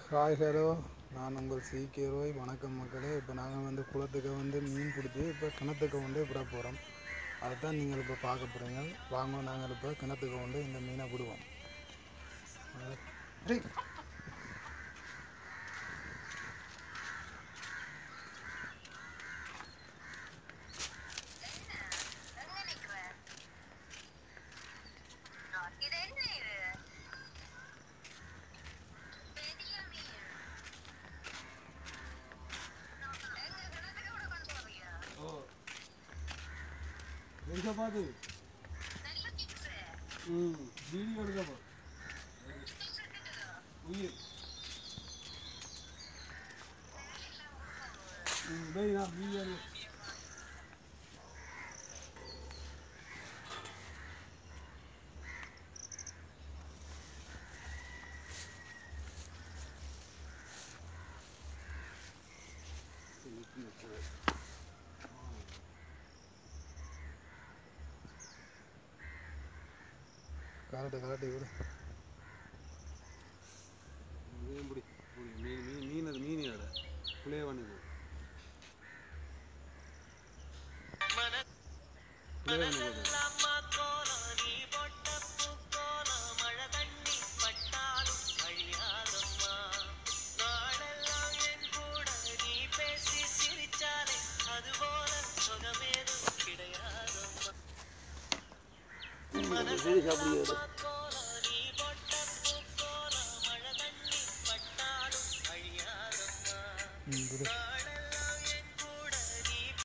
Hi hello நான் உங்கள் சிகே ரோய் வணக்கம் மக்களே இப்போ நாங்கள் வந்து குளத்துக்கு வந்து மீன் பிடிச்சி இப்போ கிணத்துக்கு கொண்டு விட போகிறோம் அதை தான் நீங்கள் இப்போ பார்க்க போகிறீங்க வாங்க நாங்கள் இப்போ கிணத்துக்கு கொண்டு இந்த மீனை விடுவோம் டேய். எங்க நிக்கிற? இது என்ன இது? பெரிய மீன். எங்க கிணத்துக்கு கூட கொண்டு போவியா? ஓ எங்க பாத்து நல்லா நிக்குது. ம் வீடியோ எடுக்கப்போ சுட்டுட்டுதோ? உயிர் ம் டேய் நான் வீடியோ எடு கலட்டு கலட்டி விடு மீன் பிடி பிடி. மீன் மீன் மீன் அது மீன் எடை புளிய பண்ணி போ புளிய பண்ணி போடு ம் விடு